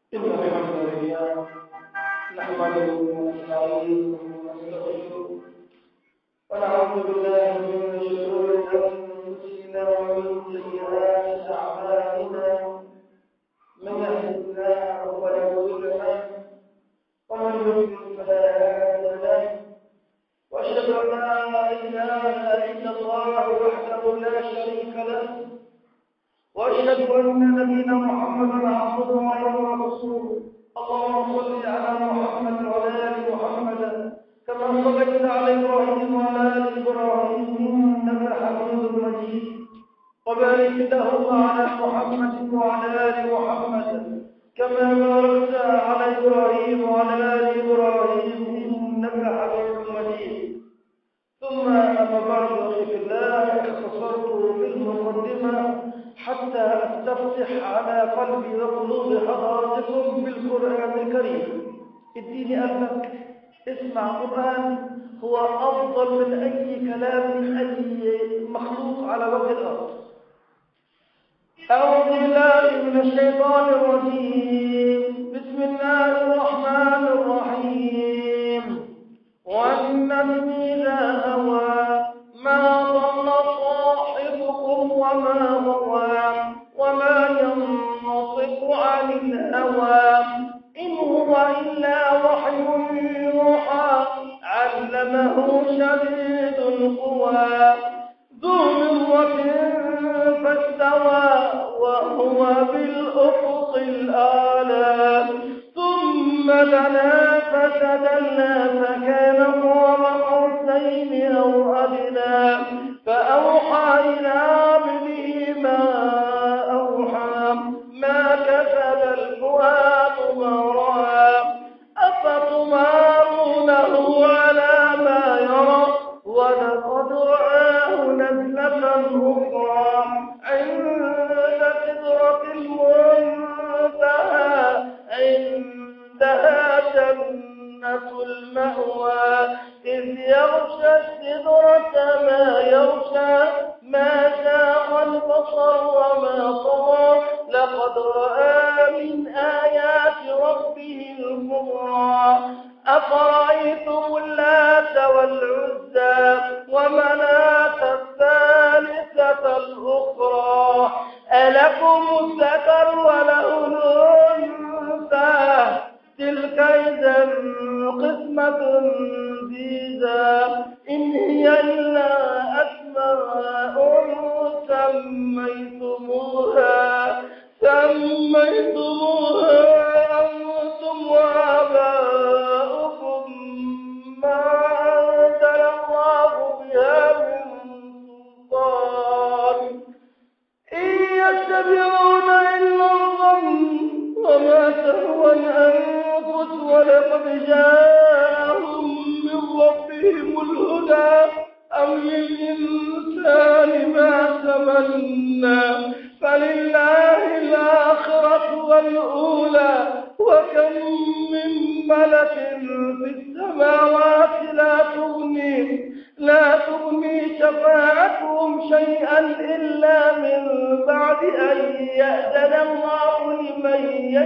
إن الحمد لله نحمده ونستعينه ونستغفره ونعوذ بالله من شرور أنفسنا ومن سيئات أعمالنا من يهد الله فلا مضل له ومن يضلل فلا هادي له وأشهد أن لا إله إلا الله وحده لا شريك له واشهد ان نبينا محمدا عبده ورسوله اللهم صل على محمد وعلى ال محمد كما صليت على ابراهيم وعلى ال ابراهيم انك حميد مجيد وبارك اللهم على محمد وعلى ال محمد كما باركت على ابراهيم وعلى ال ابراهيم انك حميد مجيد ثم اما بعد اخي في الله اختصرت في المقدمه حتى أستفتح على قلبي وقلوب حضراتكم بالقرآن الكريم اديني قلبك اسمع قرآن هو أفضل من أي كلام من أي مخلوق على وجه الأرض أعوذ بالله من الشيطان الرجيم بسم الله الرحمن الرحيم والنجم إذا هوى ما ضل صاحبكم وما هوى وما ينطق عن الهوى إن هو إلا وحي يوحى علمه شديد القوى ذو مرة فاستوى وهو بالأفق الأعلى ثم دنا فتدلى فكان قاب قوسين أو أدنى فأوحى إلى عبده ما أوحى ما كسب الفؤاد ما رأى أفتمارونه على ما يرى ولقد رآه نزلة أخرى عند سدرة المنتهى عندها جنة المأوى إذ يغشى السدرة ما يغشى ما شاء البصر وما طغى لقد رأى من آيات ربه الكبرى أفرأيتم اللات والعزى ومناة الثالثة الأخرى ألكم الذكر وله الأنثى تلك إذا قسمة ضيزى إن هي إلا أسماء سميتموها سميتموها أنتم وآباؤكم ما أنزل الله بها من سلطان إن يتبعون إلا الظن وما تهوى الأنفس ولقد جاءهم من ربهم الهدى أم للإنسان ما تمنى فلله الآخرة والأولى وكم من ملك في السماوات لا تغني لا تغني شفاعتهم شيئا إلا من بعد أن يأذن الله لمن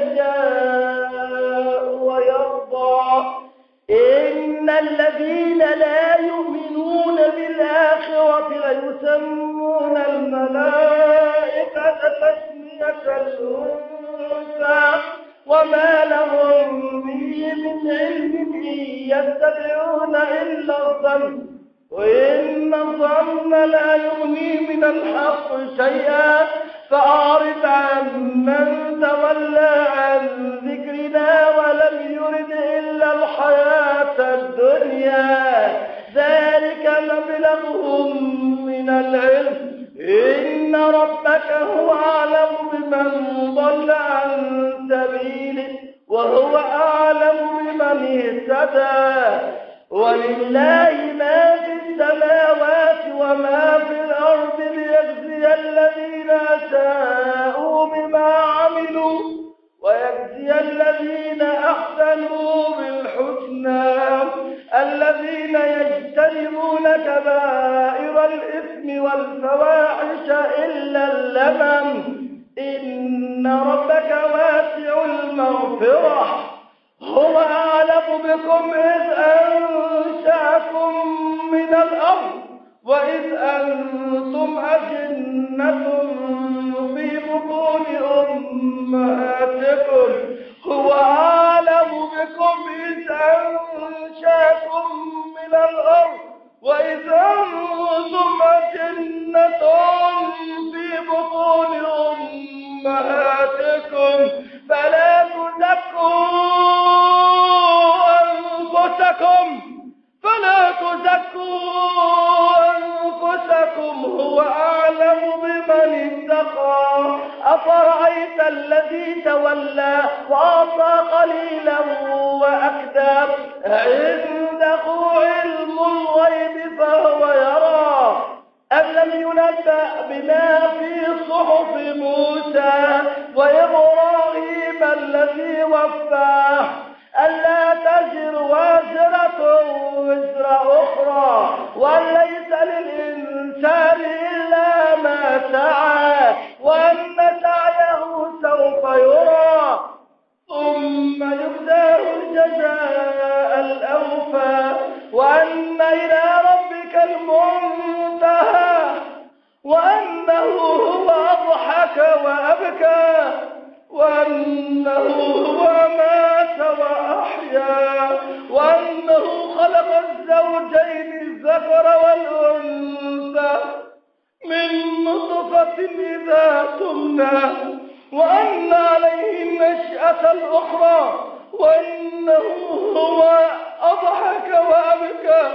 يشاء ويرضى إن الذين لا يؤمنون بالآخرة ليسمون الملائكة تسمية الأنثى وما لهم به من علم إن يتبعون إلا الظن وإن الظن لا يغني من الحق شيئا فأعرض عن من تولى عن ذكرنا ولم يرد إلا الحياة الدنيا ذلك مبلغهم من العلم إن ربك هو أعلم بمن ضل عن سبيله وهو أعلم بمن اهتدى ولله ما في السماوات وما في الأرض ليجزي الذين أساءوا بما عملوا ويجزي الذين أحسنوا بالحسنى الذين يجتنبون كبائر الإثم والفواحش إلا اللمم إن ربك واسع المغفرة مغفرة هو أعلم بكم إذ أنشأكم من الأرض وإذ أنتم أجنة في بطون أمهاتكم هو أعلم بكم إذ أنشأكم من الأرض وإذ أنتم أجنة في بطون أمهاتكم فلا تزكوا أنفسكم فلا تزكوا أنفسكم هو أعلم بمن اتقى أفرأيت الذي تولى وأعطى قليلا وأكدى عنده علم الغيب فهو يرى أم لم ينبأ بما في صحف موسى وإبراهيم الذي وفاه ألا تزر وازرة وزر أخرى وليس للإنسان إلا ما سعى وأن سعيه سوف يرى ثم يجزاه الجزاء الأوفى وأن إلى ربك المنتهى وأنه هو أضحك وأبكى وأنه هو مات وأحيا وأنه خلق الزوجين الذكر والأنثى من نطفة إذا تمنى وأن عليه النشأة الأخرى وأنه هو أضحك وأبكى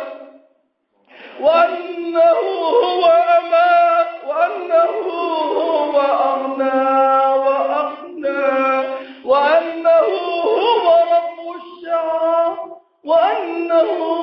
وأنه هو أمات وأنه هو أغنى وأغنى وأنه هو رب الشعرى وأنه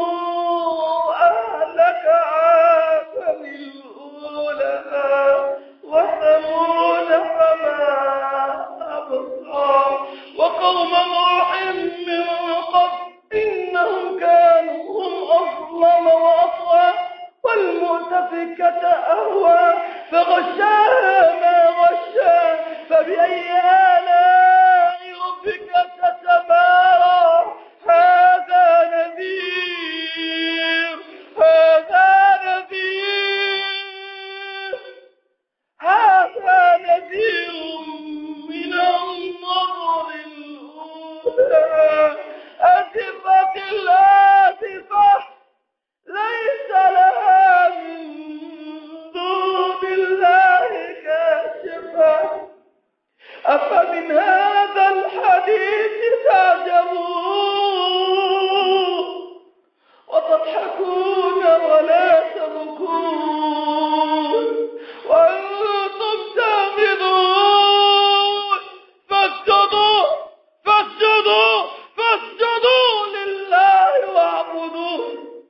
أهلك عادا الأولى وثمود فما أبقى وقوم نوح من قبل إنهم كانوا هم أظلم وأطغى والمؤتفكة أهوى فغشاها ما غشا فبأي آلاء ربك تتمارى هذا نذير هذا نذير هذا نذير من النظر الأولى أزفت الآزفة ليس لها من دون الله كاشفة أفمن هذا الحديث تعجبون وتضحكون ولا تبكون وأنتم تعبدون فاسجدوا فاسجدوا فاسجدوا لله واعبدوه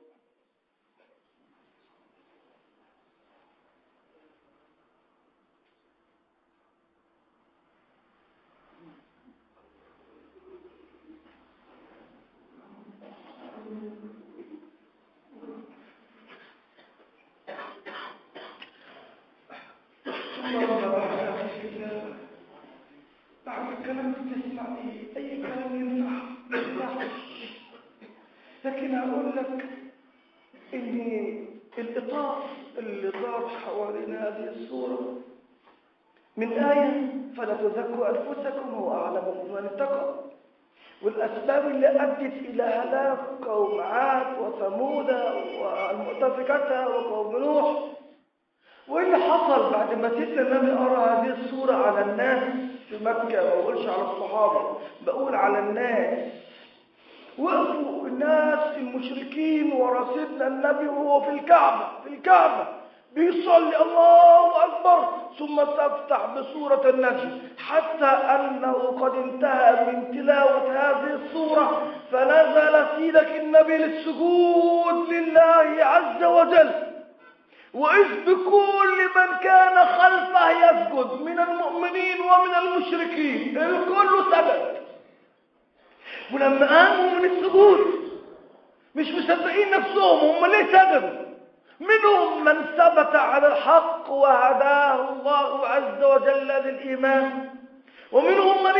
بعد الكلام تسمع ايه اي كلام ينفع لكن اقول لك ان الاطار اللي دار حوالين هذه الصوره من آية فلا تزكوا أنفسكم هو أعلم بمن اتقى والأسباب اللي أدت إلى هلاك قوم عاد وثمود والمؤتفكة وقوم نوح وإيه اللي حصل بعد ما سيدنا النبي أرى هذه الصورة على الناس في مكة ما بقولش على الصحابة بقول على الناس وقفوا الناس المشركين ورا سيدنا النبي وهو في الكعبة في الكعبة بيصلي الله أكبر ثم تفتح بسورة النجم حتى أنه قد انتهى من تلاوة هذه السورة فنزل سيدك النبي للسجود لله عز وجل وإذ بكل من كان خلفه يسجد من المؤمنين ومن المشركين الكل سجد ولما قاموا من السجود مش مصدقين نفسهم هم ليه سجدوا منهم من ثبت على الحق وهداه الله عز وجل للإيمان ومنهم من استكبر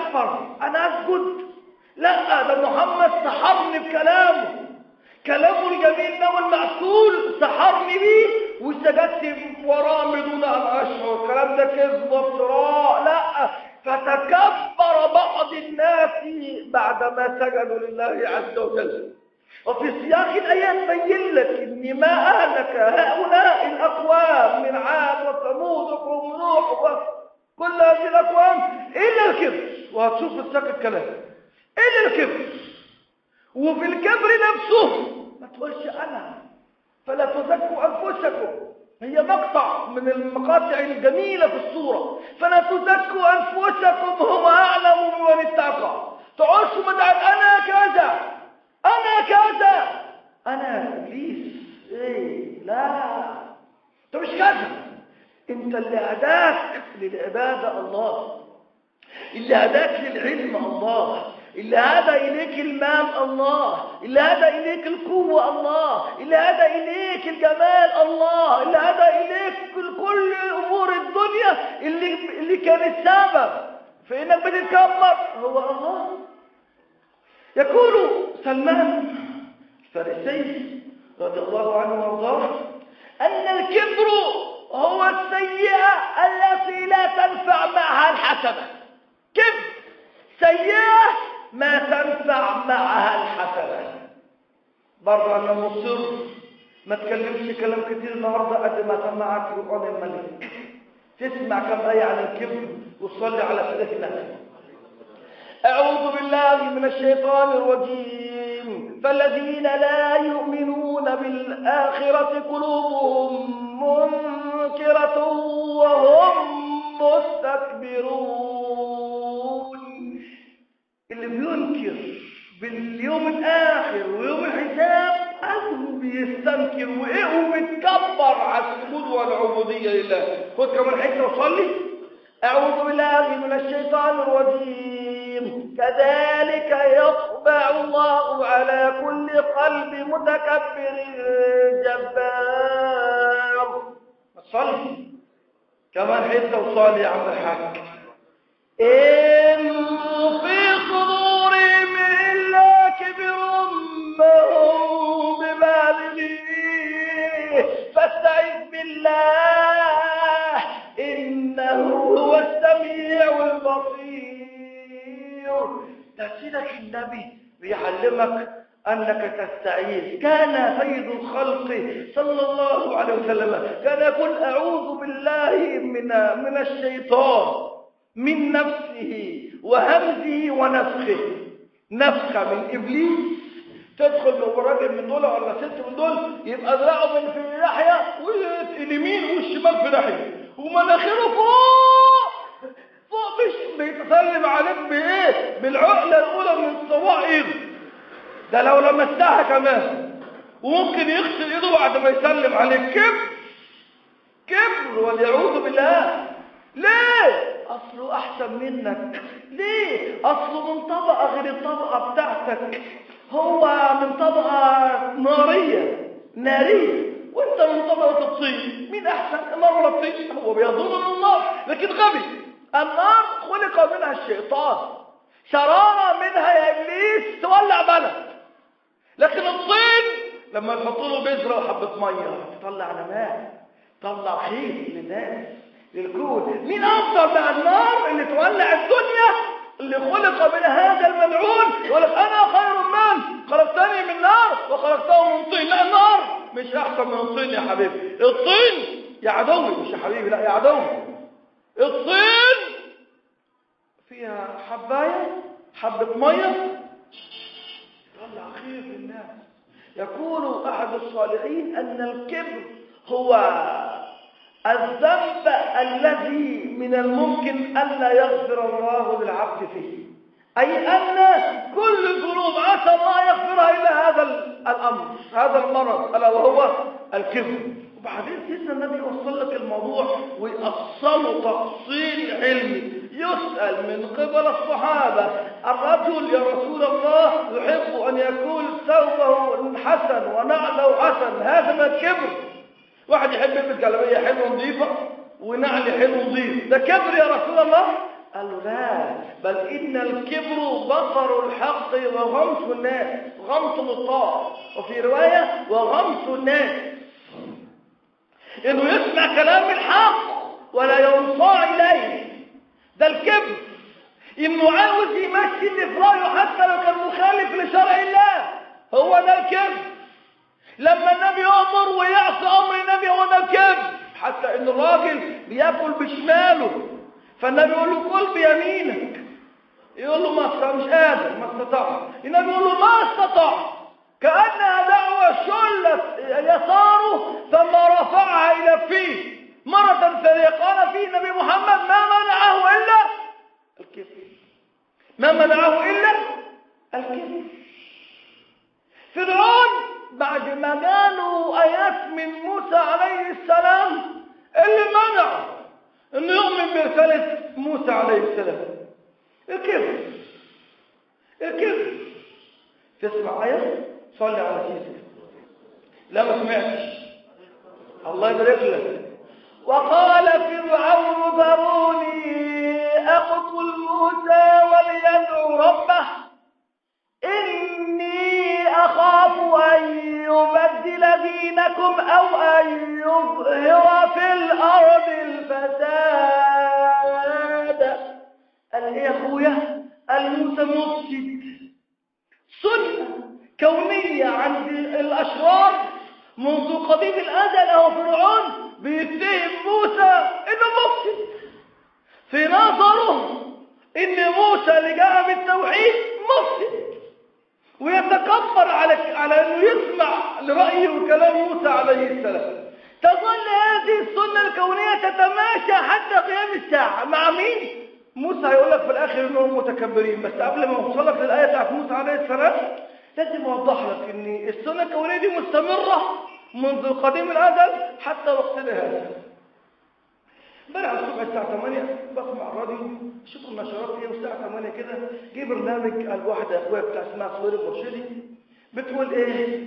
اتكبر انا اسجد لا ده محمد سحرني بكلامه كلامه الجميل ده والمعسول سحرني بيه وسجدت وراه بدون ان اشعر الكلام ده كذب وافتراء لا فتكبر بعض الناس بعدما سجدوا لله عز وجل وفي سياق الآيات بين لك إن ما أهلك هؤلاء الأقوام من عاد وثمود وقوم نوح وكل هذه الأقوام إلا الكبر وهتشوف في سياق الكلام إلا الكبر وفي الكبر نفسه ما تقولش أنا فلا تزكوا أنفسكم هي مقطع من المقاطع الجميلة في السورة فلا تزكوا أنفسكم هو أعلم بمن اتقى تعوش مدعي أنا كذا أنا كذا أنا إبليس إيه لا أنت مش كذا أنت اللي هداك للعبادة الله اللي هداك للعلم الله اللي هدى إليك المال الله اللي هدى إليك القوة الله اللي هدى إليك الجمال الله اللي هدى إليك كل أمور الدنيا اللي, اللي كان السبب في إنك بتتكبر هو الله يقول سلمان الفارسي رضي الله عنه وارضاه أن الكبر هو السيئة التي لا تنفع معها الحسنة كبر سيئة ما تنفع معها الحسنة برضه أنا مصر ما تكلمش كلام كتير النهاردة قد ما سمعك قرآن الملك تسمع كم آية عن الكبر وتصلي على سيدنا أعوذ بالله من الشيطان الرجيم فالذين لا يؤمنون بالآخرة قلوبهم منكرة وهم مستكبرون اللي بينكر باليوم الآخر ويوم الحساب قلبه بيستنكر وإيه وبيتكبر على السجود والعبودية لله خد كمان حتة وصلي أعوذ بالله من الشيطان الرجيم كذلك يطبع الله على كل قلب متكبر جبار صلي كمان حته وصلي يا عم الحاج إن في صدورهم إلا كبر ما هم ببالغيه فاستعذ بالله إنه هو السميع البصير تسيدك النبي بيعلمك أنك تستعيذ كان سيد الخلق صلى الله عليه وسلم كان يقول أعوذ بالله من من الشيطان من نفسه وهمزه ونفخه نفخة من إبليس تدخل من راجل من دول ولا ست من دول يبقى ذراعه من في ناحية واليمين والشمال في ناحية ومناخيره فوق فوق مش بيتسلم عليك بايه بالعقلة الأولى من صباع ايده ده لو لمستها كمان وممكن يغسل ايده بعد ما يسلم عليك كبر كبر واليعوذ بالله ليه اصله احسن منك ليه اصله من طبقه غير الطبقه بتاعتك هو من طبقه ناريه ناريه وانت من طبقه الطين مين احسن النار ولا الطين هو بيظن من النار لكن غبي النار خلق منها الشيطان شرارة منها يا ابليس تولع بلد لكن الطين لما يحطوا له بذره وحبه ميه تطلع نماء تطلع خير للناس للكون مين افضل بقى النار اللي تولع الدنيا اللي خلق من هذا الملعون يقول لك انا خير من خلقتني من نار وخلقته من طين لا النار مش احسن من الطين يا حبيبي الطين يا عدوي مش يا حبيبي لا يا عدوي الطين فيها حبايه حبه ميه طلع خير للناس يقول احد الصالحين ان الكبر هو الذنب الذي من الممكن ألا يغفر الله للعبد فيه أي أن كل الذنوب عسى الله يغفرها إلا هذا الأمر هذا المرض ألا وهو الكبر وبعدين سيدنا النبي يوصل لك الموضوع ويأصله تأصيل علمي يسأل من قبل الصحابة الرجل يا رسول الله يحب أن يكون ثوبه حسن ونعله حسن هذا ما الكبر واحد يحب يلبس جلابيه حلوه نظيفه ونعل حلو نظيف ده كبر يا رسول الله قال لا بل إن الكبر بطر الحق وغمس الناس غمس الطاعة وفي رواية وغمس الناس إنه يسمع كلام الحق ولا ينصاع إليه ده الكبر إنه عاوز يمشي اللي في رأيه حتى لو كان مخالف لشرع الله هو ده الكبر لما النبي يأمر ويعصي أمر النبي هو ده الكبر حتى إن الراجل بياكل بشماله فالنبي يقول له كل بيمينك يقول له ما استطاع مش قادر ما استطاع النبي يقول له ما استطاع كأنها دعوة شلت يساره ثم رفعها إلى فيه مرة ثانية قال فيه النبي محمد ما منعه إلا الكبر ما منعه إلا الكبر فرعون بعد ما جاله آيات من موسى عليه السلام اللي منعه انه يؤمن برسالة موسى عليه السلام الكبر الكبر تسمع آية صلي على سيدك لا ما سمعتش الله يبارك لك وقال فرعون ذروني أقتل موسى وليدعو ربه إني أخاف أن يبدل دينكم أو أن يظهر في الأرض الفساد قال إيه يا أخويا الموسى مفسد سنة كونية عند الأشرار منذ قديم الأزل أو فرعون بيتهم موسى إنه مفسد في نظره إن موسى اللي جاء بالتوحيد مفسد ويتكبر على على انه يسمع لرأيه وكلام موسى عليه السلام تظل هذه السنة الكونية تتماشى حتى قيام الساعة مع مين؟ موسى هيقول لك في الآخر إنهم متكبرين بس قبل ما أوصلك للآية بتاعت موسى عليه السلام لازم أوضح لك إن السنة الكونية دي مستمرة منذ قديم الأزل حتى وقتنا هذا امبارح الصبح الساعة 8 بسمع الراديو شوف النشرات ايه والساعة 8 كده جه برنامج الواحدة يا اخويا بتاع اسمها صوير المرشدي بتقول ايه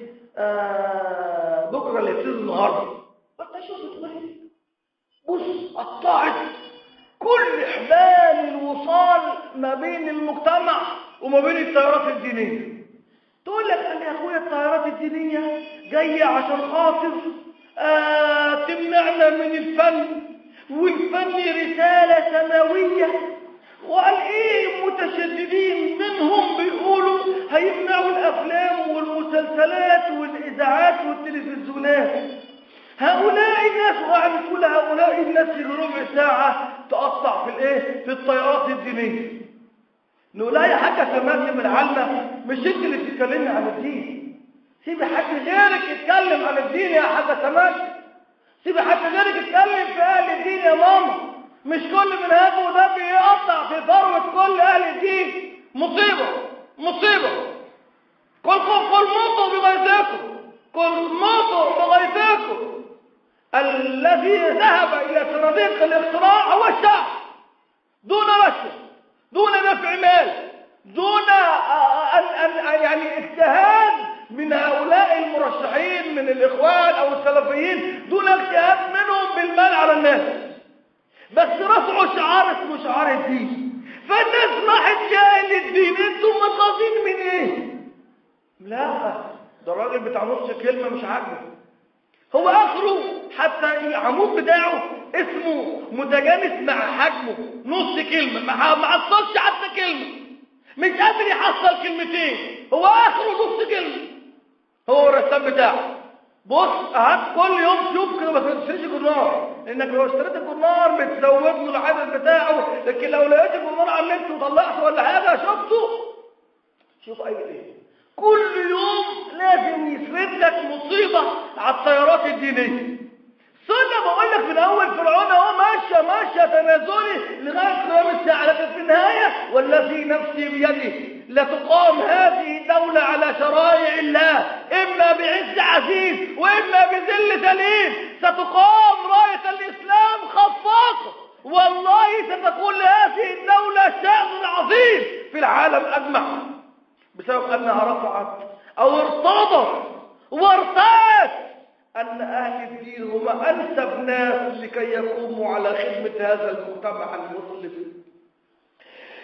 آه بكرة اللي يبتدي النهارده قلت اشوف بتقول ايه بص قطعت كل حبال الوصال ما بين المجتمع وما بين التيارات الدينية تقول لك انا يا اخويا التيارات الدينية جاية عشان خاطر آه تمنعنا من الفن والفن رسالة سماوية وقال ايه متشددين منهم بيقولوا هيمنعوا الافلام والمسلسلات والاذاعات والتلفزيونات هؤلاء الناس وقعد تقول هؤلاء الناس اللي ربع ساعة تقطع في الايه في الطيارات الدينية نقول لا يا حاجة سماك من العلمة مش انت اللي بتتكلمي عن الدين سيبي حد غيرك يتكلم عن الدين يا حاجة سماك سيبي حد غيرك يتكلم في اهل الدين يا ماما مش كل من هذا وده بيقطع في ثروة كل اهل الدين مصيبة مصيبة كل كل موتوا بغيظكم كل موتوا بغيظكم الذي ذهب الى صناديق الاقتراع هو الشعب دون رشوة دون دفع مال دون أن أن يعني اجتهاد من هؤلاء المرشحين من الإخوان أو السلفيين دون اجتهاد منهم بالمال على الناس بس رفعوا شعار اسمه شعار الدين فالناس راحت جايه للدين انتم متغاظين من ايه؟ لا ده الراجل بتاع نص كلمة مش عاجبه هو اخره حتى العمود بتاعه اسمه متجانس مع حجمه نص كلمة ما ما حصلش حتى كلمة مش قادر يحصل كلمتين هو اخره نص كلمة هو الرسام بتاعه بص هات كل يوم شوف كده ما تنسيش الجرنار لانك لو اشتريت الجرنار بتزود له العدد بتاعه لكن لو لقيت الجرنار على النت وطلعته ولا حاجه شفته شوف اي ايه كل يوم لازم يسرد لك مصيبه على الطيارات الدينيه سنة بقول لك في الأول فرعون أهو ماشية ماشية تنازلي لغاية قيام الساعة لكن في النهاية والذي نفسي بيده لتقام هذه الدولة على شرائع الله إما بعز عزيز وإما بذل ذليل ستقام راية الإسلام خفاقة والله ستكون لهذه الدولة شأن عظيم في العالم أجمع بسبب أنها رفعت أو ارتضت وارتأت أن أهل الدين هم أنسب ناس لكي يقوموا على خدمة هذا المجتمع المسلم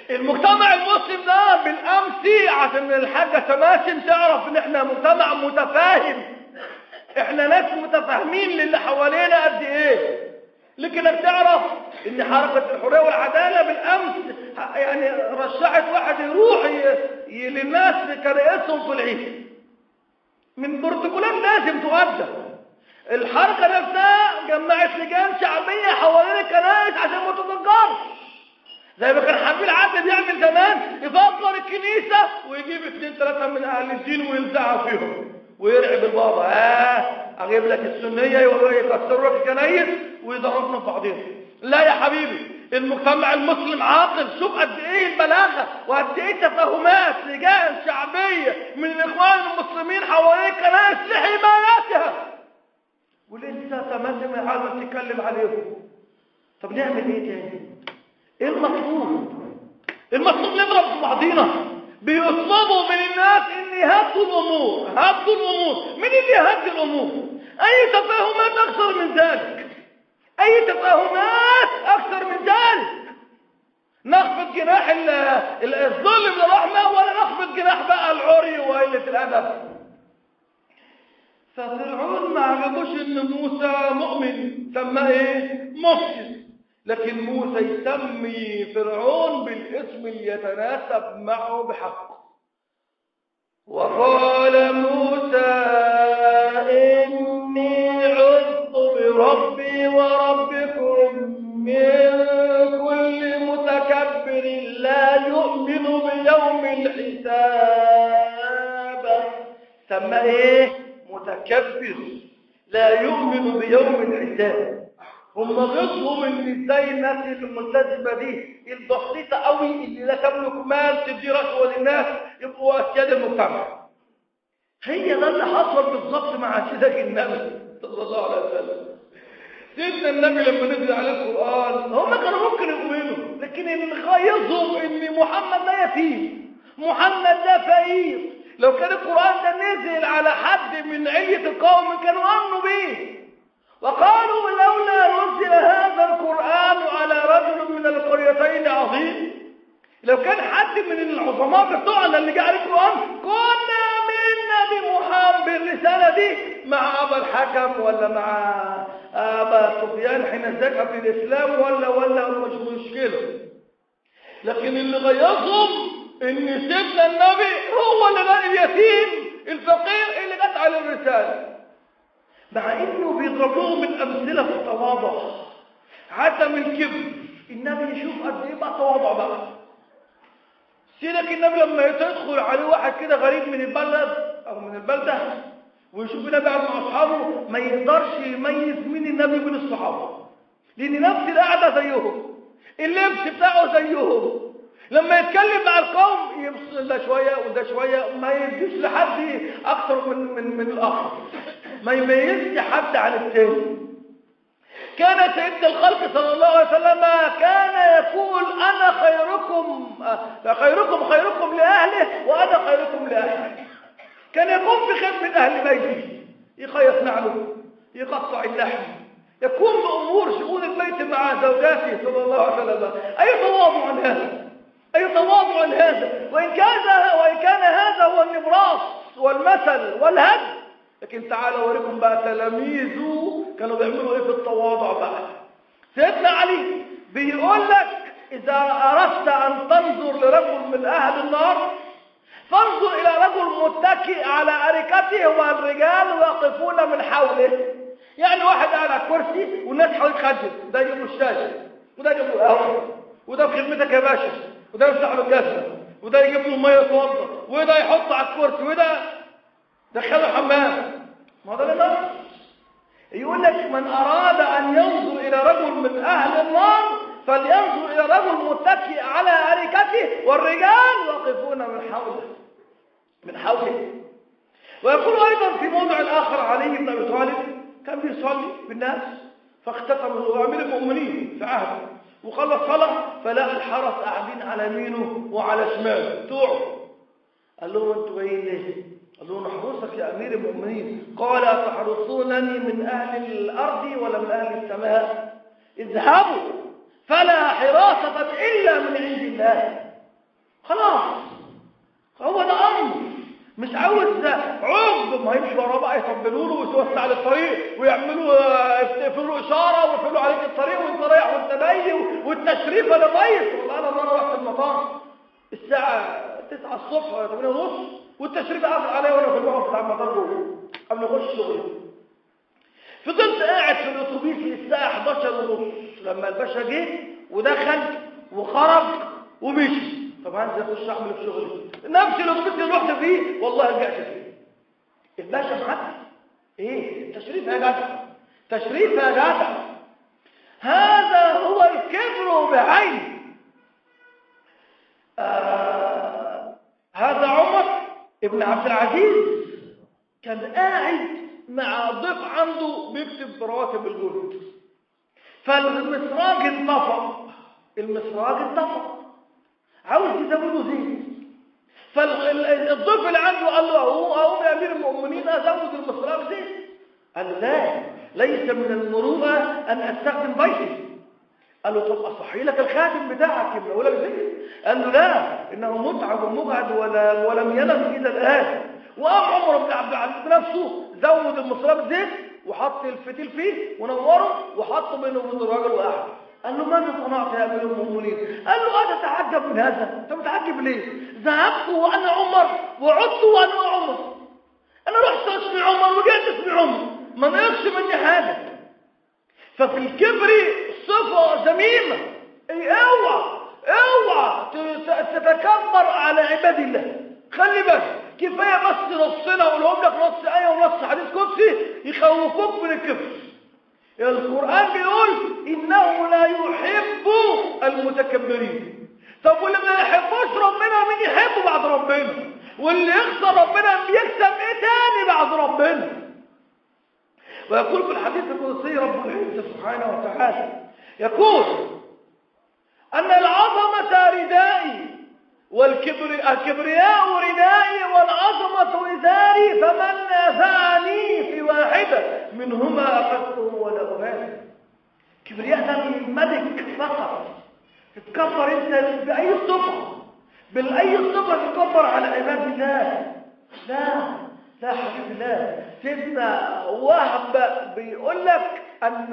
المجتمع المسلم ده بالامس عشان الحاجه سماسم تعرف ان احنا مجتمع متفاهم احنا ناس متفاهمين للي حوالينا قد ايه لكنك تعرف ان حركه الحريه والعداله بالامس يعني رشحت واحد يروح للناس كرئيسهم في العيد من بروتوكولات لازم تؤدى الحركه نفسها جمعت لجان شعبيه حوالين الكنائس عشان ما تتذكرش زي ما كان حبيب العبد بيعمل زمان يفكر الكنيسه ويجيب اثنين ثلاثه من اهل الدين ويلزعها فيهم ويرعب البابا اه اجيب لك السنيه يكسروا لك الكنايس ويضربنا في بعضنا لا يا حبيبي المجتمع المسلم عاقل شوف قد ايه البلاغه وقد ايه تفاهمات لجان شعبيه من الاخوان المسلمين حوالين الكنائس لحمايتها ولسه تمام عايزه تتكلم عليهم طب نعمل ايه تاني ايه المطلوب المطلوب نضرب في بعضينا بيطلبوا من الناس ان يهدوا الامور هدوا الامور مين اللي يهدي الامور اي تفاهمات اكثر من ذلك اي تفاهمات اكثر من ذلك نخفض جناح الظل من الرحمه ولا نخفض جناح بقى العري وقله الادب ففرعون ما عجبوش ان موسى مؤمن سماه ايه مفسد لكن موسى يسمي فرعون بالاسم اللي يتناسب معه بحق وقال موسى إني عذت بربي وربكم من كل متكبر لا يؤمن بيوم الحساب سمى ايه متكبر لا يؤمن بيوم الحساب هم غضهم ان ازاي الناس الملتزمه دي البسيطه قوي اللي لا تملك مال تدي رشوه للناس يبقوا اسياد المجتمع هي ده اللي حصل بالظبط مع سيدك النبي صلى الله عليه وسلم سيدنا النبي لما نزل عليه القران هم كانوا ممكن يؤمنوا لكن اللي غيظهم ان محمد ده يتيم محمد ده فقير لو كان القران ده نزل على حد من عليه القوم كانوا امنوا بيه وقالوا لولا نزل هذا القرآن على رجل من القريتين عظيم لو كان حد من العظماء بتوعنا اللي جاء القرآن كنا منا بمحمد بالرسالة دي مع أبا الحكم ولا مع أبا سفيان حين ذهب في الإسلام ولا ولا مش مشكلة لكن اللي غيظهم إن سيدنا النبي هو اللي لقى اليتيم الفقير اللي جت على الرسالة مع انه بيضرب لهم الامثله في التواضع عدم الكبر النبي يشوف قد ايه بقى تواضع بقى سيدك النبي لما تدخل عليه واحد كده غريب من البلد او من البلده ويشوف النبي قاعد مع اصحابه ما يقدرش يميز مين النبي من الصحابه لان نفس القعده زيهم اللبس بتاعه زيهم لما يتكلم مع القوم يبص ده شويه وده شويه ما يديش لحد اكثر من من من الاخر ما يميزش حد عن الثاني كان سيدنا الخلق صلى الله عليه وسلم كان يقول انا خيركم خيركم خيركم لاهله وانا خيركم لاهلي كان يقوم بخدمه اهل بيته يخيط نعله يقطع اللحم يقوم بامور شؤون البيت مع زوجاته صلى الله عليه وسلم اي تواضع هذا أي تواضع هذا وإن كان وإن كان هذا هو النبراس والمثل والهد لكن تعالوا أوريكم بقى تلاميذه كانوا بيعملوا إيه في التواضع بقى سيدنا علي بيقول لك إذا أردت أن تنظر لرجل من أهل النار فانظر إلى رجل متكئ على أريكته والرجال واقفون من حوله يعني واحد قاعد على الكرسي والناس حواليه تخدم ده يجيب له الشاشه وده يجيب له قهوه وده بخدمتك يا باشا وده يفتح له الجزمه وده يجيب له ميه يتوضا وده يحط على الكرسي وده دخله حمام ما ده اللي يقول لك من اراد ان ينظر الى رجل من اهل النار فلينظر الى رجل متكئ على اريكته والرجال واقفون من حوله من حوله ويقول ايضا في موضع اخر علي بن ابي طالب كان بيصلي بالناس فاختتم هو امير المؤمنين في عهده وخلص صلاه فلقى الحرس قاعدين على يمينه وعلى شماله توعوا قال لهم انتوا جايين ليه؟ قال له نحرسك يا امير المؤمنين قال تحرسونني من اهل الارض ولا من اهل السماء اذهبوا فلا حراسه الا من عند الله خلاص هو ده امر مش عاوز عقب ما يمشي وراه بقى يطبلوا له ويتوسع له الطريق ويعملوا يقفلوا له اشاره ويقفلوا عليك الطريق وانت رايح وانت جاي والتشريف انا بايظ والله انا مره رحت المطار الساعه 9 الصبح ولا 8 ونص والتشريف قافل عليا وانا في الوقت بتاع المطار جوه قبل ما اخش شغلي فضلت قاعد في الاتوبيس للساعه 11 ونص لما الباشا جه ودخل وخرج ومشي طب هنزل اخش اعمل في شغلي نفس الاتوبيس اللي رحت فيه والله رجعت فيه الباشا معدي ايه تشريف يا جدع تشريف يا جدع هذا هو الكبر بعين آه هذا عمر ابن عبد العزيز كان قاعد مع ضيف عنده بيكتب رواتب الجند فالمسراج انطفى المسراج انطفى عاوز يزوده زيت فالضيف اللي عنده قال له اهو اهو يا امير المؤمنين ازود المسراج زيت قال له لا ليس من المروءه ان استخدم بيتي قال له طب اصحي لك الخاتم بتاعك يبقى ولا زيت قال له لا انه متعب ومقعد ولا ولم ينم الى الان وقام عمر بن عبد العزيز بنفسه زود المسراج زيت وحط الفتيل فيه ونوره وحطه بينه وبين الراجل وقعد قال له ماذا صنعت يا امير المؤمنين قال له انا اتعجب من هذا انت متعجب ليه ذهبت وانا عمر وعدت وانا عمر انا رحت اسمي عمر وجيت اسمي عمر ما نقصش مني حاجه ففي الكبر صفه ذميمه اي اوعى اوعى تتكبر على عباد الله خلي بالك كفايه بس نصنا اقولهم لك نص ايه ونص حديث قدسي يخوفوك من الكفر القرآن بيقول إنه لا يحب المتكبرين طب واللي ما يحبوش ربنا مين يحبه بعد ربنا واللي يخسر ربنا بيكسب ايه تاني بعد ربنا ويقول في الحديث القدسي رب العزة سبحانه وتعالى يقول أن العظمة ردائي والكبر الكبرياء ردائي والعظمة إزاري فمن نازعني في واحدة منهما أخذته ولا أبالي كبرياء ده من الملك فقط تتكبر انت بأي صفة بالأي صفة تتكبر على عباد الله لا لا حبيب الله سيدنا وهب بيقول لك أن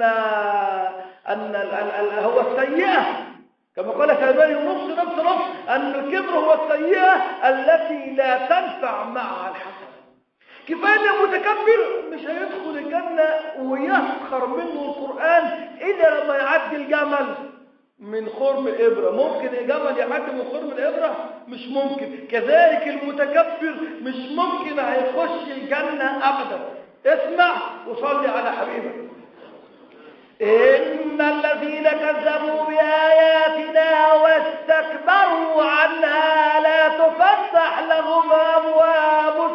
أن هو السيئة كما قال سلمان ونص نفس نص أن الكبر هو السيئة التي لا تنفع معها الحسنة كفاية أن المتكبر مش هيدخل الجنة ويسخر منه القرآن إلا لما يعدي الجمل من خرم الإبرة ممكن الجمل يعدي من خرم الإبرة مش ممكن كذلك المتكبر مش ممكن هيخش الجنة أبدا اسمع وصلي على حبيبك إن الذين كذبوا بآياتنا واستكبروا عنها لا تفتح لهم أبواب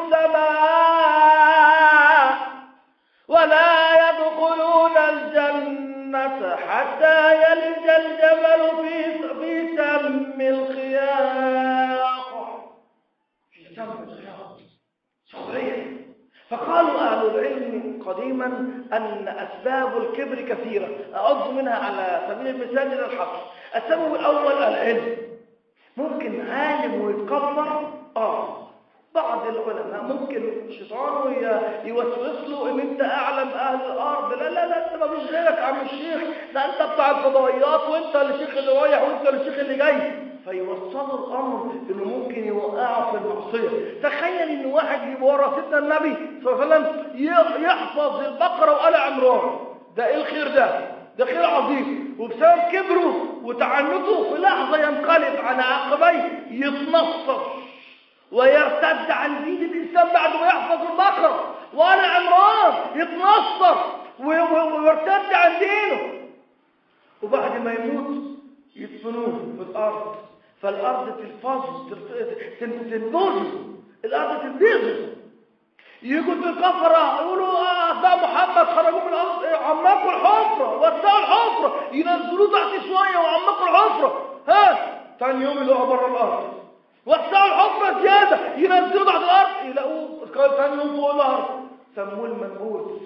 السماء ولا يدخلون الجنة حتى يلج الجمل في في سم الخياط في سم الخياط سخرية فقالوا أهل العلم قديما أن أسباب الكبر كثيرة أعد منها على سبيل المثال إلى الحصر السبب الأول العلم ممكن عالم ويتكبر آه بعض العلماء ممكن الشيطان يوسوس له ان انت اعلم اهل الارض لا لا لا انت ما فيش غيرك يا عم الشيخ ده انت بتاع الفضائيات وانت الشيخ اللي رايح وانت الشيخ اللي جاي فيوصلوا الامر انه ممكن يوقعه في المعصيه تخيل ان واحد يجيب ورا سيدنا النبي صلى الله عليه وسلم يحفظ البقره وآل عمران ده ايه الخير ده ده خير عظيم وبسبب كبره وتعنته في لحظه ينقلب على عقبيه يتنصر ويرتد عن دين الإنسان بعد ما يحفظ البقرة وأنا عمران يتنصر ويرتد عن دينه وبعد ما يموت يدفنوه في الأرض فالأرض تلفظ تنبوظ الأرض تنبوظ يجوا في الكفرة يقولوا اه ده محمد خرجوا من الأرض عمقوا الحفرة وسعوا الحفرة ينزلوه تحت شوية وعمقوا الحفرة ها ثاني يوم اللي هو بره الأرض وسعوا الحفرة زيادة ينزلوا تحت الأرض يلاقوه قال ثاني يوم فوق الأرض سموه المنبوذ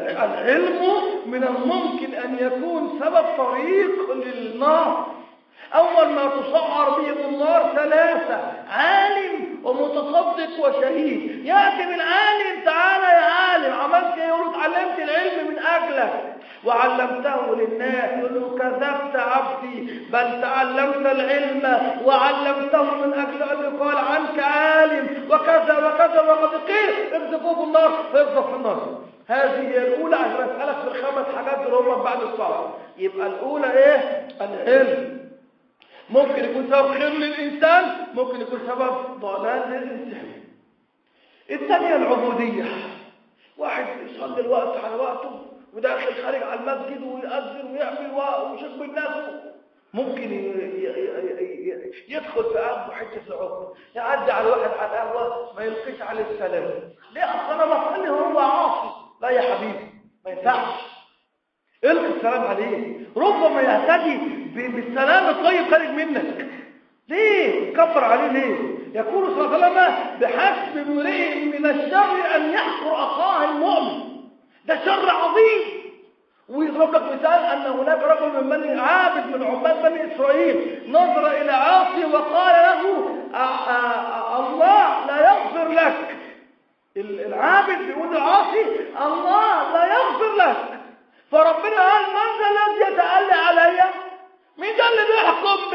فالعلم من الممكن أن يكون سبب طريق للنار أول ما تصعر بهم النار ثلاثة عالم ومتصدق وشهيد يأتي من عالم تعالى يا عالم عملت ايه يقول اتعلمت العلم من أجلك وعلمته للناس يقول له كذبت عبدي بل تعلمت العلم وعلمته من أجل أن يقال عنك عالم وكذا وكذا وقد قيل اقذفوه في النار فيقذف في النار هذه هي الأولى عشان أسألك في الخمس حاجات اللي هم بعد الصلاة يبقى الأولى إيه؟ العلم ممكن يكون سبب خير للإنسان ممكن يكون سبب ضلال للإنسان الثانية العبودية واحد يصلي الوقت على وقته وداخل خارج على المسجد ويأذن ويعمل ويشق بالناس ممكن يدخل في قلبه حته العقد يعدي على واحد على القهوه ما يلقيش عليه السلام ليه اصل انا بصلي هو عاصي لا يا حبيبي ما ينفعش القي السلام عليه ربما يهتدي بالسلام الطيب خارج منك ليه كبر عليه ليه يقول صلى الله عليه وسلم بحسب امرئ من الشر ان يحقر اخاه المؤمن ده شر عظيم ويضرب لك مثال أن هناك رجل من بني عابد من عباد بني إسرائيل نظر إلى عاصي وقال له الله لا يغفر لك العابد بيقول لعاصي الله لا يغفر لك فربنا قال من ذا الذي يتألى علي مين ده اللي بيحكم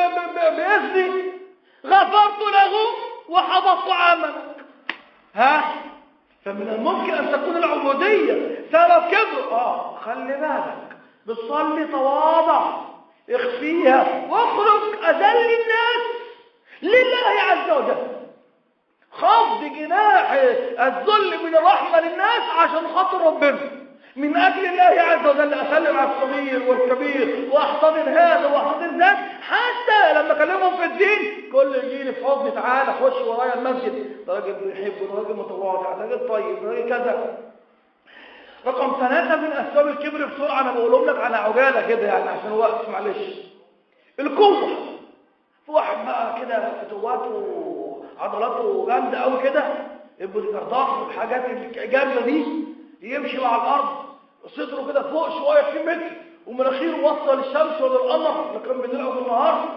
بإذني غفرت له وحبطت عملك ها فمن الممكن أن تكون العبودية سبب كبر آه خلي بالك بتصلي تواضع اخفيها واخرج أذل الناس لله عز وجل خفض جناح الذل من الرحمة للناس عشان خاطر ربنا من أجل الله عز وجل أسلم على الصغير والكبير وأحتضن هذا وأحتضن ذاك حتى لما أكلمهم في الدين كل يجي لي في حضني تعالى خش ورايا المسجد ده راجل بيحبه ده راجل متواضع ده راجل طيب ده راجل كذا رقم ثلاثة من أسباب الكبر بسرعة أنا بقولهم لك على عجالة كده يعني عشان الوقت معلش القوة في واحد بقى كده فتواته عضلاته جامدة قوي كده يبقى الجرداح والحاجات الجامدة دي يمشي مع الأرض صدره كده فوق شوية في متر ومناخيره واصلة للشمس ولا القمر اللي كان بالليل أو بالنهار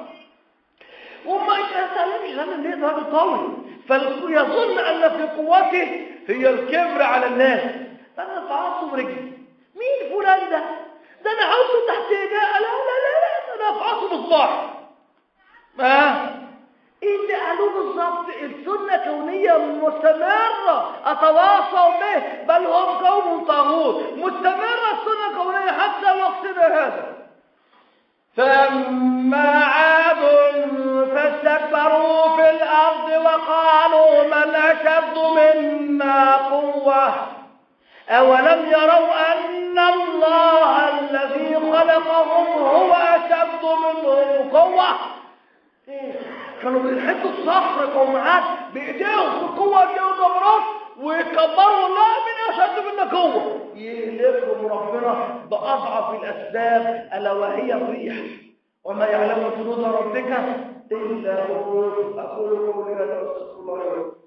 وما يتسلمش لأن ليه ده راجل قوي فيظن أن في قوته هي الكبر على الناس أنا فعصه برجلي مين فلان ده؟ ده أنا عاوزه تحت إيديه لا لا لا لا أنا أفعصه بصباعي ما ايه اللي قالوه بالظبط السنه كونيه مستمره اتواصوا به بل هم قوم طاغوت مستمره السنه كونيه حتى وقتنا هذا فاما عاد فاستكبروا في الارض وقالوا من اشد منا قوه اولم يروا ان الله الذي خلقهم هو اشد منهم قوه كانوا بيحطوا الصخر قومعات بايديهم بقوه ايديهم ضمرات ويكبروا لا من اشد منا قوه يهلكهم ربنا باضعف الاسباب الا وهي الريح وما يعلم جنود ربك الا هو اقول قولي هذا واستغفر الله لي ولكم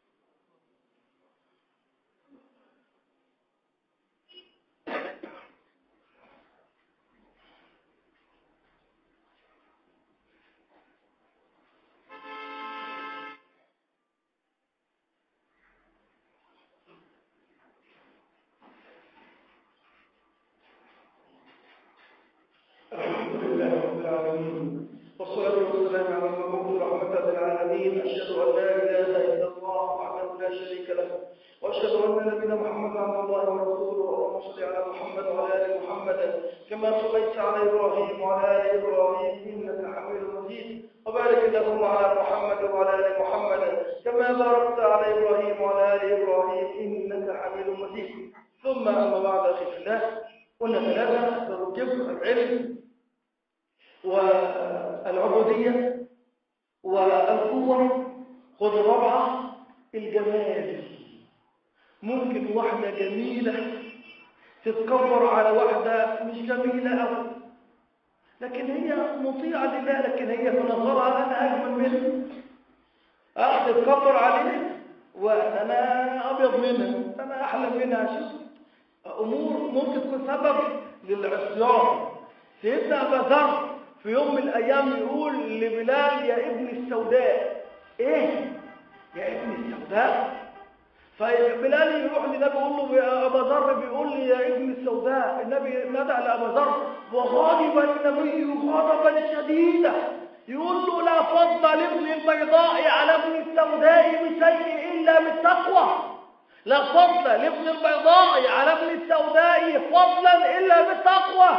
تتكبر على واحدة مش جميلة أوي لكن هي مطيعة لله لكن هي في نظرها أنا أجمل منها أه تتكبر عليه وأنا أبيض منها أنا أحلى منها شوف أمور ممكن تكون سبب للعصيان سيدنا أبا ذر في يوم من الأيام يقول لبلال يا ابن السوداء إيه يا ابن السوداء فبلال يروح للنبي يقول له يا ابا ذر بيقول لي يا ابن السوداء النبي ندى لابا ذر وغاضب النبي غضبا شديدا يقول له لا فضل لابن البيضاء على ابن السوداء بشيء الا بالتقوى لا فضل لابن البيضاء على ابن السوداء فضلا الا بالتقوى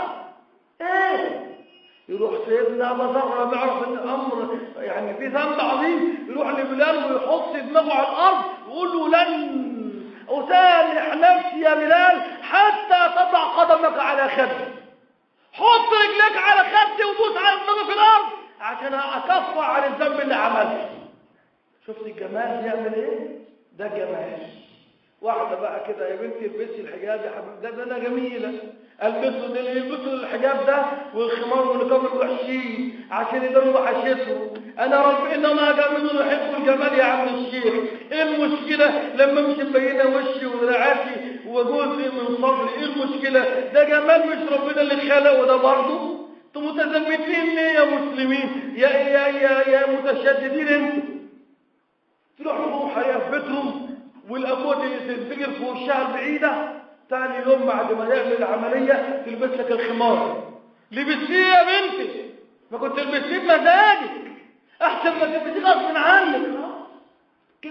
ايه يروح سيدنا ابا ذر لما يعرف ان الامر يعني في ذنب عظيم يروح لبلال ويحط دماغه على الارض ويقول له لن اسامح نفسي يا بلال حتى تضع قدمك على خدي حط رجلك على خدي ودوس على دماغي في الارض عشان اكفر عن الذنب اللي عملته شفت الجمال يعمل ايه ده جمال واحده بقى كده يا بنتي البسي الحجاب يا حبيبي ده, ده انا جميله البسوا ده يلبسوا الحجاب ده والخمار والنقاب الوحشين عشان يداروا وحشته انا رب انما جميل يحب الجمال يا عم الشيخ ايه المشكله لما امشي مبينه وشي ودراعاتي وجوزي من صبري ايه المشكله ده جمال مش ربنا اللي خلقه ده برضه انتوا متزمتين ليه يا مسلمين يا يا يا يا متشددين انتوا تروحوا لهم حريقه في بيتهم والابوه تنفجر في وشها البعيده ثاني يوم بعد ما يعمل العمليه تلبس لك الخمار لبسيه يا بنتي ما كنت تلبسيه بمزاجك احسن ما تلبسيه غصب عنك كده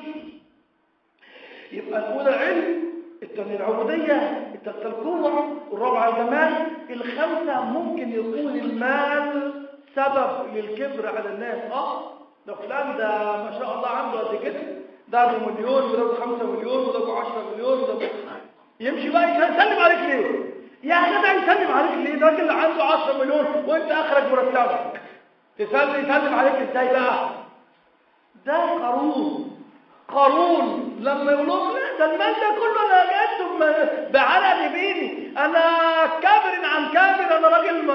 يبقى الاولى علم الثانيه العبوديه الثالثه القوه الرابعه الجمال الخامسه ممكن يكون المال سبب للكبر على الناس اه ده فلان ده ما شاء الله عنده قد كده ده ابو مليون وده ابو 5 مليون وده ابو 10 مليون وده ابو يمشي بقى يسلم عليك ليه يا جدع يسلم عليك ليه ده راجل عنده 10 مليون وانت اخرج مرتبك تسلم يسلم عليك ازاي بقى ده قارون قارون لما يقول لهم لا ده المال ده كله انا جبته بعرق بيدي انا كابر عن كابر انا راجل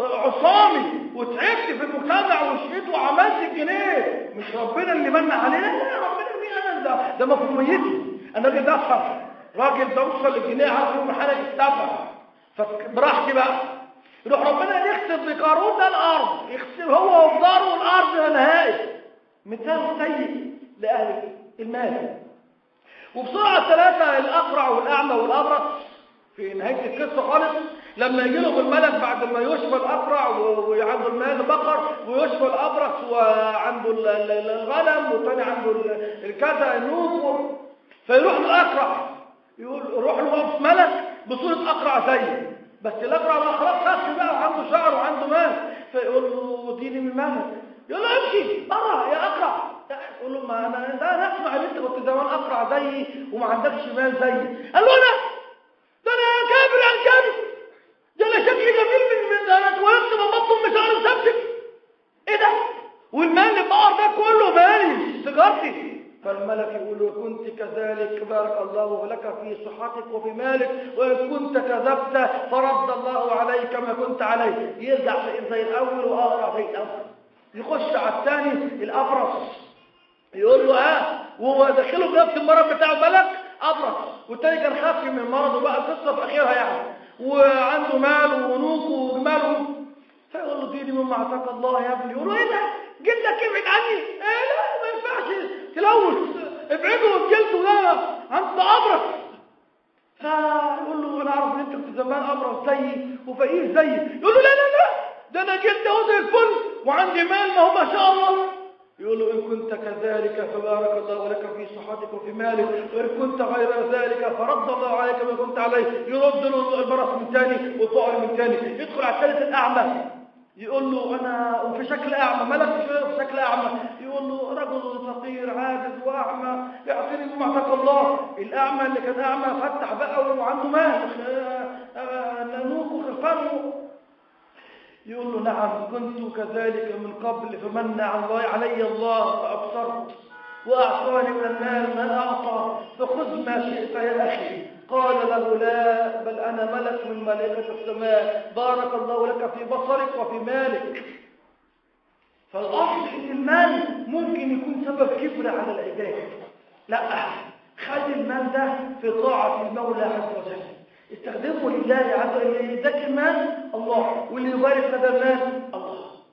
عصامي وتعبت في المجتمع وشقيت وعملت الجنيه مش ربنا اللي من علينا لا ربنا مين انا ده ده مفهوميتي انا راجل دفع راجل بوصل للجنيه عارف يوم حالك السبع فبراحتي بقى يروح ربنا يخسف لقارون ده الارض يخسف هو وفضاره الارض نهائي مثال سيء لاهل المال وبسرعه ثلاثه الاقرع والاعمى والابرص في نهايه القصه خالص لما يجي لهم الملك بعد ما يشفى الاقرع وعنده المال بقر ويشفى الابرص وعنده الغنم والثاني عنده الكذا النوق فيروح الاقرع يقول روح له ملك بصورة أقرع زيه بس الأقرع بقى خلاص خف بقى وعنده شعر وعنده مال فيقول له اديني من مالك يقول له امشي بره يا أقرع يقول له ما أنا ده أنا أسمع إن أنت كنت زمان أقرع زيي وما عندكش مال زيي قال له أنا ده أنا كابر عن كابر ده أنا شكلي جميل من من أنا اتولدت من بطن أمي شعري مسبسب إيه ده؟ والمال البقر ده كله مالي سيجارتي فالملك يقول له كنت كذلك بارك الله لك في صحتك وفي مالك وإن كنت كذبت فرد الله عليك ما كنت عليه يرجع زي الأول وأقرأ زي الأول يخش على الثاني الأبرص يقول له اه وهو داخله بنفس المرض بتاع الملك أبرص والتاني كان خافي من مرضه بقى القصة في آخرها يعني وعنده مال ونوك وجمال فيقول له ديني مما أعطاك الله يا ابني يقول له إيه ده جلدك ابعد عني إيه لا ما ينفعش تلوث ابعدوا جلده ده انت ابرص فيقول له انا اعرف ان انت كنت زمان ابرص زيي وفقير زيي يقول له لا لا لا ده انا جلد اهو زي الفل وعندي مال ما هو ما شاء الله يقول له ان كنت كذلك فبارك الله لك في صحتك وفي مالك وان كنت غير ذلك فرد الله عليك ما كنت عليه يرد له البرص من ثاني والفقر من ثاني يدخل على الثالث الاعمى يقول له انا وفي شكل اعمى ملك في شكل اعمى يقول له رجل فقير عاجز واعمى يعطيني بما اعطاك الله الاعمى اللي كان اعمى فتح بقى وعنده مال نانوك وخفانه يقول له نعم كنت كذلك من قبل فمن علي الله فابصرت واعطاني من المال ما اعطى فخذ ما شئت يا اخي قال له لا بل أنا ملك من ملائكة السماء بارك الله لك في بصرك وفي مالك فالأصل إن المال ممكن يكون سبب كبر على العباد لا خد المال ده في طاعة المولى عز وجل استخدمه لله عز وجل اللي يدك المال الله واللي يبارك هذا المال الله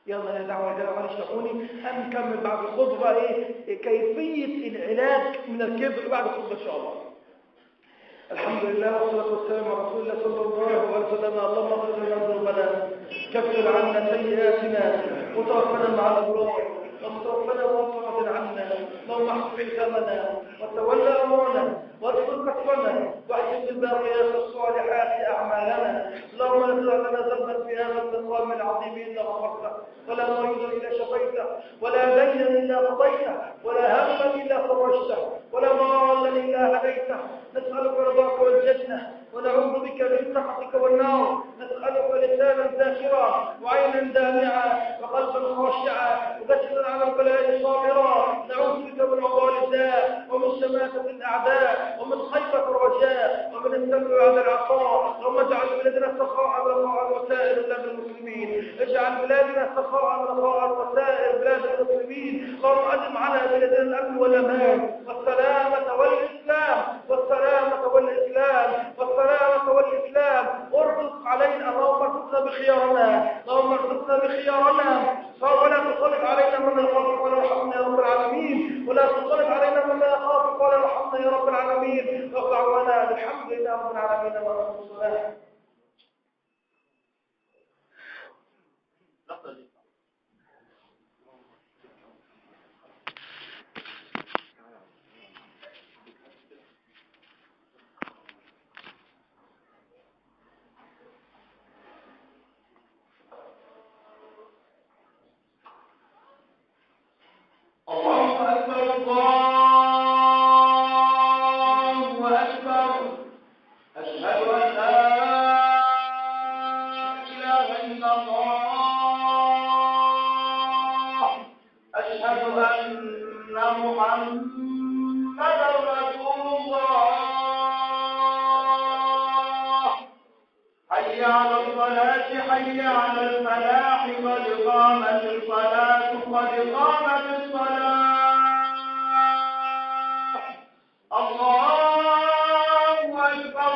يلا يا دعوة يا جماعة اشرحوني أم نكمل بعد الخطبة إيه كيفية العلاج من الكبر بعد الخطبة إن شاء الله الحمد لله والصلاة والسلام على رسول الله صلى الله عليه وسلم اللهم اغفر لنا ذنوبنا كفر عنا سيئاتنا وتوفنا مع الأبرار اللهم توفنا وانصر عنا اللهم احفظ ثمنا وتولى امرنا وادخل كفنا واحسن الباقيات الصالحات اعمالنا اللهم لا تدع لنا ذنبا في هذا المقام العظيم الا غفرته ولا مريضا الا شفيته ولا دينا الا قضيته ولا هما الا فرجته ولا ضالا الا هديته نسالك رضاك والجنه ونعوذ بك من سخطك والنار نسالك لسانا ذاكرا وعينا دامعا وقلبا خاشعا وجسدا على البلاء صابرا نعوذ بك من عضال الداء ومن شماتة الأعداء ومن خيبة الرجاء ومن السمع بعد العطاء اللهم اجعل بلادنا سخاء رخاء وسائر بلاد المسلمين اجعل بلادنا سخاء رخاء وسائر بلاد المسلمين اللهم أدم على بلادنا الأمن والأمان والسلامة والإسلام والسلامة والإسلام والسلامة والإسلام ارزق علينا اللهم ارزقنا بخيارنا اللهم ارزقنا بخيارنا ولا تسلط علينا من لا يخافك ولا يرحمنا يا رب العالمين ولا تسلط علينا من لا يخافك ولا يرحمنا يا رب العالمين واقطعنا الحمد لله رب العالمين ورحمة الله الله أكبر الله أكبر أشهد أن لا إله إلا الله أشهد أن محمدا رسول الله حي على الصلاة حي على الفلاح قد قامت الصلاة قد قامت الصلاة الله أكبر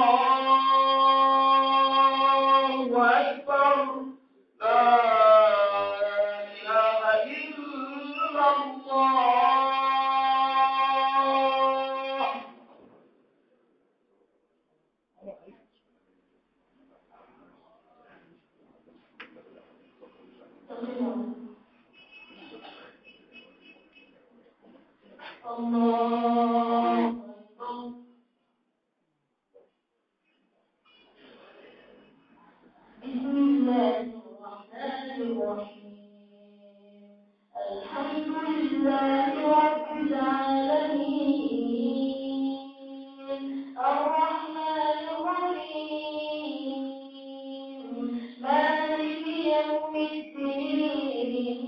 الله أكبر لا إله إلا الله الله أكبر بسم الله الرحمن الرحيم الحمد لله رب العالمين الرحمن الرحيم مالك يوم الدين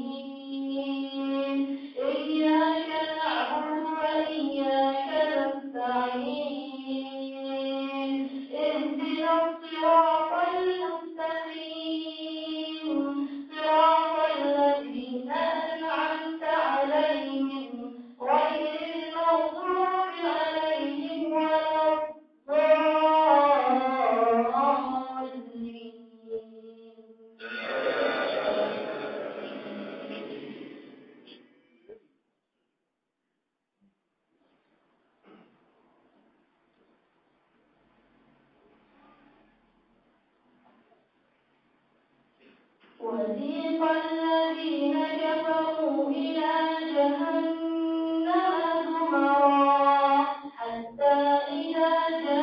إياك نعبد وإياك نستعين اهدنا الصراط المستقيم صراط الذين أنعمت عليهم غير المغضوب عليهم ولا الضالين وسيق الذين كفروا إلى جهنم زمرا حتى إذا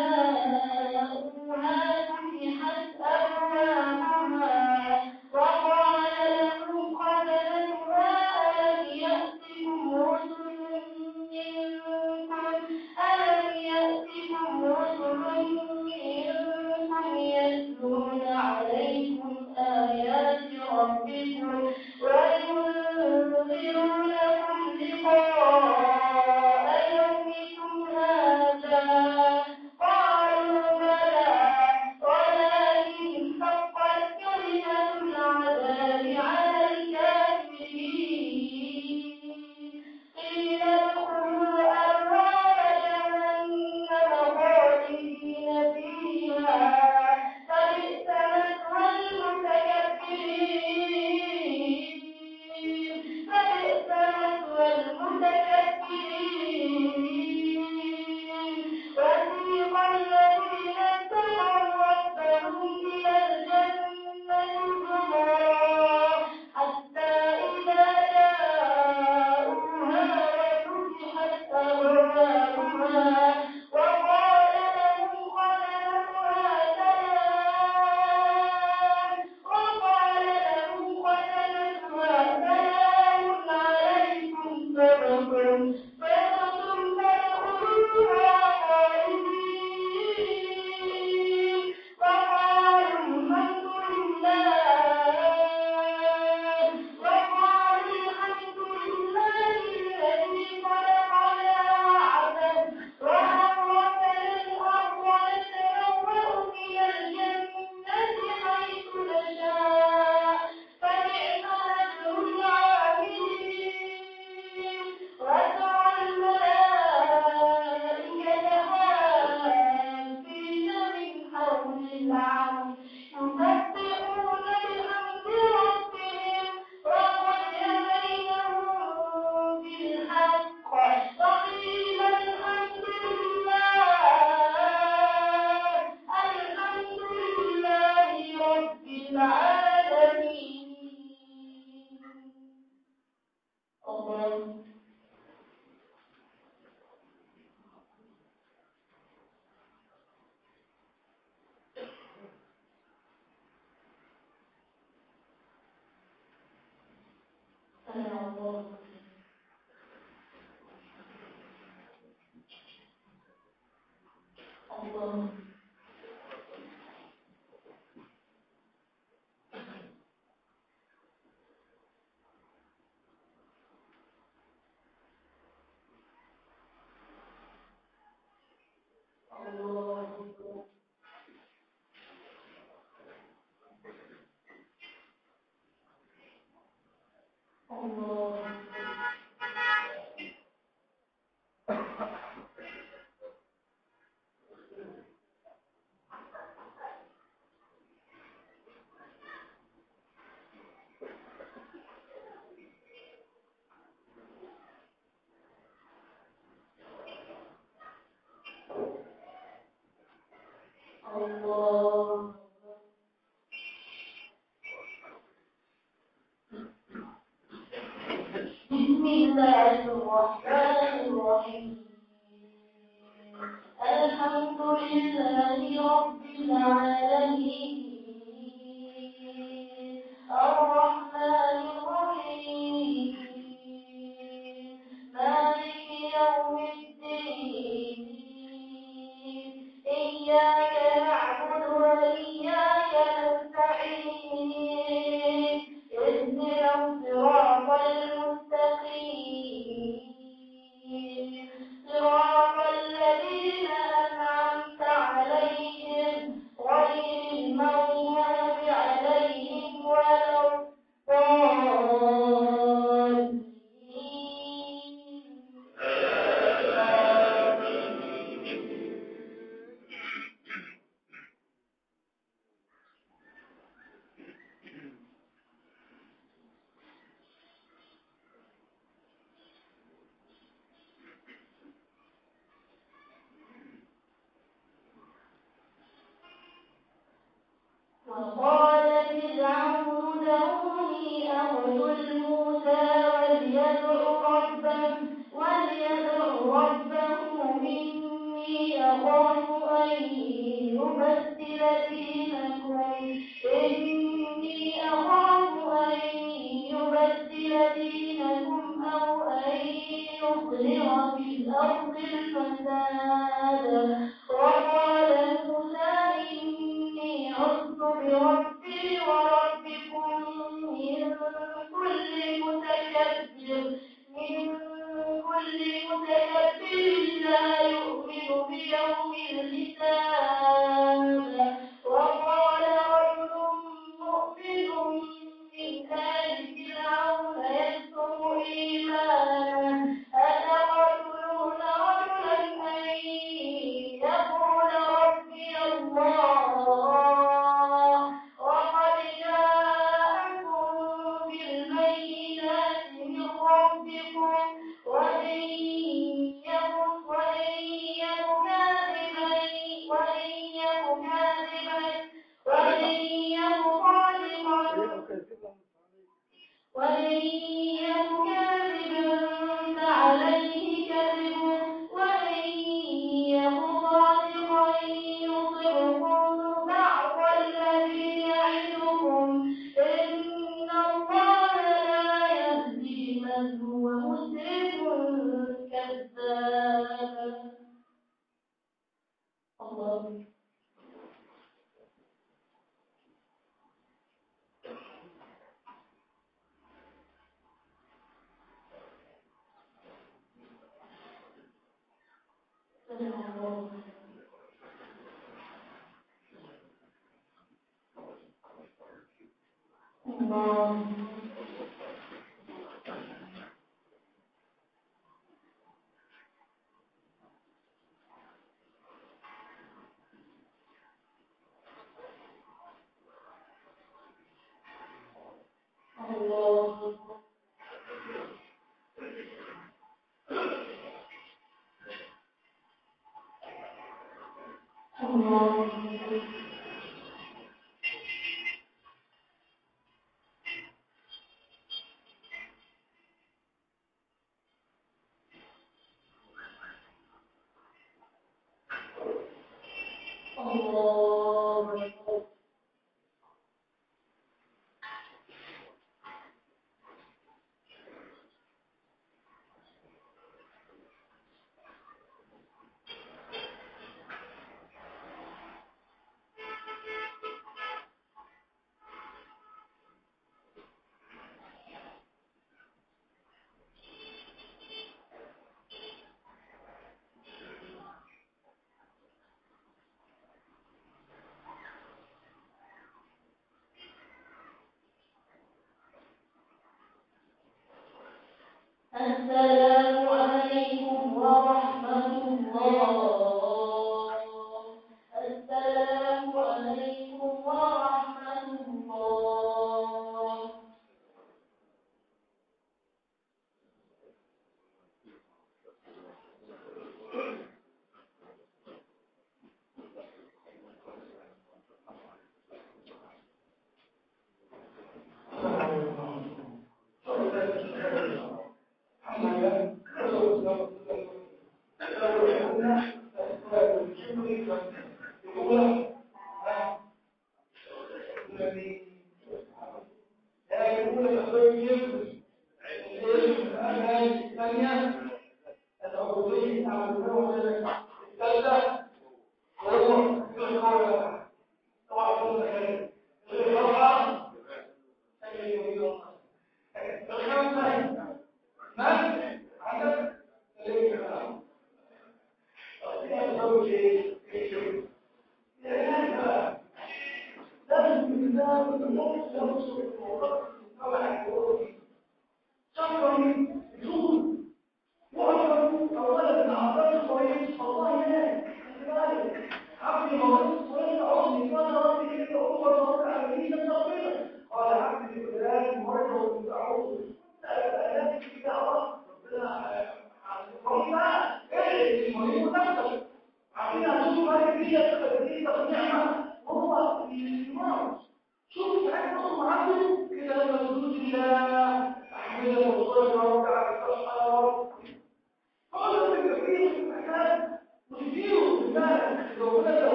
جاءوها فتحت أبوابها وقال لهم خزنتها ألم يأتكم رسل منكم ألم يأتكم رسل منكم يتلون عليكم آيات ربكم وينذرونكم الله سمع الله الله الله أكبر الله الله بسم الله الرحمن الرحيم الحمد لله رب العالمين الرحمن الرحيم مالك يوم الدين إياك نعبد وإياك نستعين اهدنا الصراط المستقيم صراط الذين أنعمت عليهم غير المغضوب عليهم ولا الضالين وقال فرعون ذروني أقتل موسى وليدع ربه وليدع ربه إني أخاف أن يبدل دينكم إني أخاف أن يبدل دينكم أو أن يظهر في الأرض الفساد وقال موسى إني عذت بربي وربكم من كل متكبر من كل متكبر لا يؤمن بيوم الحساب وقال رجل مؤمن من آل فرعون يكتم إيمانه أتقتلون رجلا أن يقول ربي الله وقد جاءكم بالبينات من ربكم وإن يكن وإن يك كاذبا وإن يك كاذبا وإن يك صادقا وإن يك كاذبا فعليه كذبه وإن يك صادقا يصبكم بعض الذي يعدكم إن الله لا يهدي من هو مسرف كذاب الله سمع الله الله الله السلام عليكم ورحمة الله السلام عليكم ورحمة الله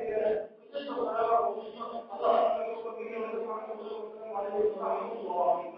الله